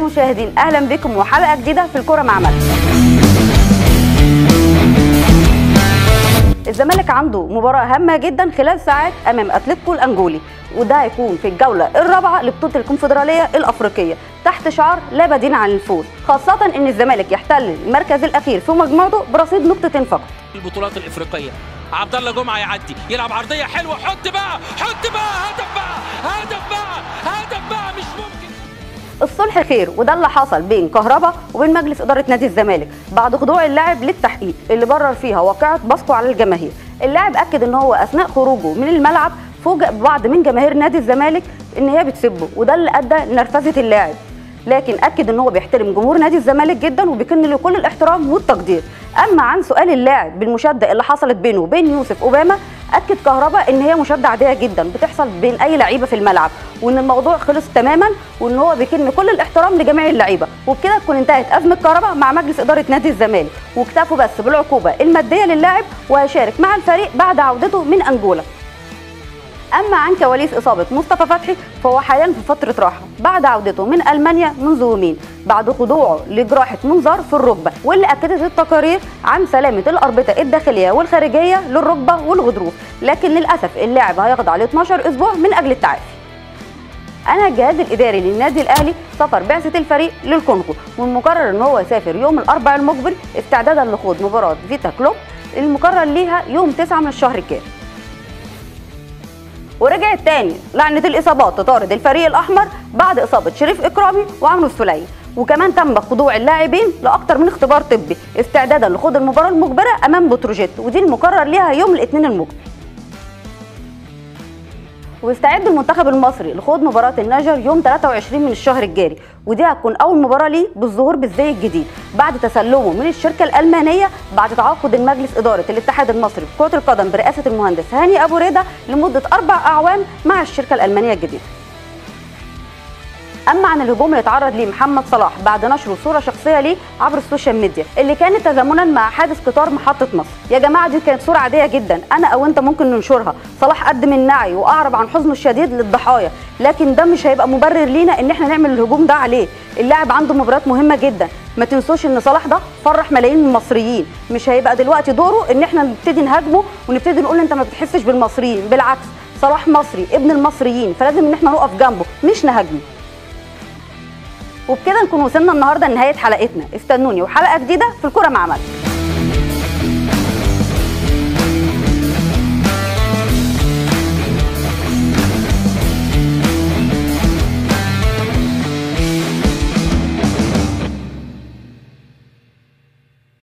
مشاهدين اهلا بكم وحلقه جديده في الكره مع ملك الزمالك عنده مباراة هامة جدا خلال ساعات أمام أتلتيكو الأنجولي وده هيكون في الجولة الرابعة لبطولة الكونفدرالية الأفريقية تحت شعار لا بديل عن الفوز خاصة إن الزمالك يحتل المركز الأخير في مجموعته برصيد نقطتين فقط البطولات الافريقيه عبد الله جمعه يعدي يلعب عرضيه حلوه حط بقى حط بقى هدف بقى هدف بقى هدف بقى مش ممكن الصلح خير وده اللي حصل بين كهربا وبين مجلس اداره نادي الزمالك بعد خضوع اللاعب للتحقيق اللي برر فيها واقعه بصقه على الجماهير اللاعب اكد ان هو اثناء خروجه من الملعب فوجئ ببعض من جماهير نادي الزمالك ان هي بتسبه وده اللي ادى لنرفزه اللاعب لكن اكد ان هو بيحترم جمهور نادي الزمالك جدا وبيكن له كل الاحترام والتقدير اما عن سؤال اللاعب بالمشاده اللي حصلت بينه وبين يوسف اوباما اكد كهربا ان هي مشاده عاديه جدا بتحصل بين اي لعيبه في الملعب وان الموضوع خلص تماما وان هو بيكن كل الاحترام لجميع اللعيبه وبكده تكون انتهت ازمه كهربا مع مجلس اداره نادي الزمالك واكتفوا بس بالعقوبه الماديه للاعب وهيشارك مع الفريق بعد عودته من انجولا اما عن كواليس اصابه مصطفى فتحي فهو حاليا في فتره راحه بعد عودته من المانيا منذ يومين بعد خضوعه لجراحه منظار في الركبه واللي اكدت التقارير عن سلامه الاربطه الداخليه والخارجيه للركبه والغضروف لكن للاسف اللاعب هيخضع ل 12 اسبوع من اجل التعافي انا الجهاز الاداري للنادي الاهلي سفر بعثه الفريق للكونغو والمقرر ان هو يسافر يوم الاربعاء المقبل استعدادا لخوض مباراه فيتا كلوب المقرر ليها يوم 9 من الشهر الجاري ورجعت تاني لعنة الإصابات تطارد الفريق الأحمر بعد إصابة شريف إكرامي وعمرو السليم وكمان تم خضوع اللاعبين لأكثر من اختبار طبي استعدادا لخوض المباراة المجبرة أمام بتروجيت ودي المقرر ليها يوم الاثنين المقبل ويستعد المنتخب المصري لخوض مباراة النيجر يوم 23 من الشهر الجاري ودي هتكون أول مباراة ليه بالظهور بالزي الجديد بعد تسلمه من الشركة الألمانية بعد تعاقد المجلس إدارة الاتحاد المصري لكرة القدم برئاسة المهندس هاني أبو ريدة لمدة أربع أعوام مع الشركة الألمانية الجديدة اما عن الهجوم اللي اتعرض ليه محمد صلاح بعد نشره صوره شخصيه ليه عبر السوشيال ميديا اللي كانت تزامنا مع حادث قطار محطه مصر يا جماعه دي كانت صوره عاديه جدا انا او انت ممكن ننشرها صلاح قدم النعي واعرب عن حزنه الشديد للضحايا لكن ده مش هيبقى مبرر لينا ان احنا نعمل الهجوم ده عليه اللاعب عنده مباريات مهمه جدا ما تنسوش ان صلاح ده فرح ملايين المصريين مش هيبقى دلوقتي دوره ان احنا نبتدي نهاجمه ونبتدي نقول انت ما بتحسش بالمصريين بالعكس صلاح مصري ابن المصريين فلازم ان احنا نقف جنبه مش نهاجمه وبكده نكون وصلنا النهارده لنهايه حلقتنا استنوني وحلقه جديده في الكوره مع ملك